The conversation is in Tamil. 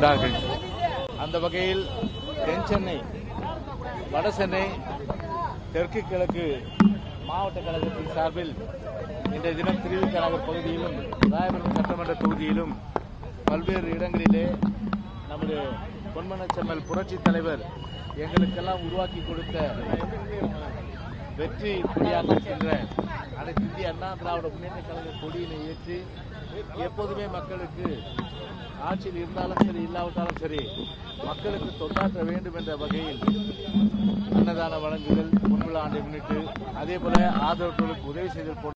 கொண்டார்கள் அந்த வகையில் தென் சென்னை வட சென்னை தெற்கு கிழக்கு மாவட்ட கழகத்தின் சார்பில் இன்றைய தினம் திருவிக நகர் பகுதியிலும் ராயபுரம் சட்டமன்ற தொகுதியிலும் பல்வேறு இடங்களிலே நமது பொன்மனச்செம்மல் புரட்சி தலைவர் எங்களுக்கெல்லாம் உருவாக்கி கொடுத்த வெற்றி கொடியாக இருக்கின்ற அனைத்து இந்திய அண்ணா திராவிட முன்னேற்ற கழக கொடியினை ஏற்றி எப்போதுமே மக்களுக்கு ஆட்சியில் இருந்தாலும் சரி இல்லாவிட்டாலும் சரி மக்களுக்கு தொண்டாற்ற வேண்டும் என்ற வகையில் அன்னதான வழங்குதல் முன்விழா ஆண்டை முன்னிட்டு அதே போல ஆதரவற்றோருக்கு உதவி செய்தல் போன்ற